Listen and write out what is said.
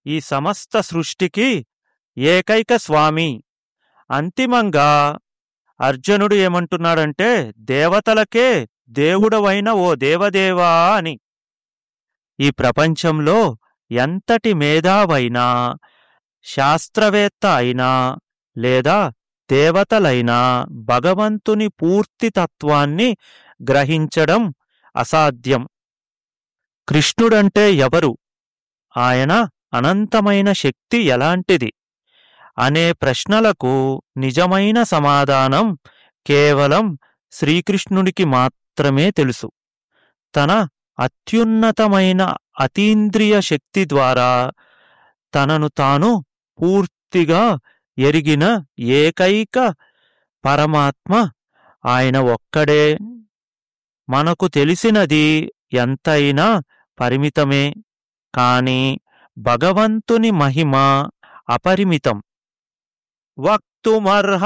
ఈ సమస్త సృష్టికి ఏకైక స్వామి అంతిమంగా అర్జునుడు ఏమంటున్నాడంటే దేవతలకే దేవుడవైన ఓ దేవదేవా అని ఈ ప్రపంచంలో ఎంతటి మేధావైనా శాస్త్రవేత్త అయినా లేదా దేవతలైనా భగవంతుని పూర్తి తత్వాన్ని గ్రహించడం అసాధ్యం కృష్ణుడంటే ఎవరు ఆయన అనంతమైన శక్తి ఎలాంటిది అనే ప్రశ్నలకు నిజమైన సమాధానం కేవలం శ్రీకృష్ణుడికి మాత్రమే తెలుసు తన అత్యున్నతమైన అతీంద్రియ శక్తి ద్వారా తనను తాను పూర్తిగా ఎరిగిన ఏకైక పరమాత్మ ఆయన ఒక్కడే మనకు తెలిసినది ఎంతైనా పరిమితమే కాని భగవంతుని మహిమ అపరిమితం వక్తుమర్హ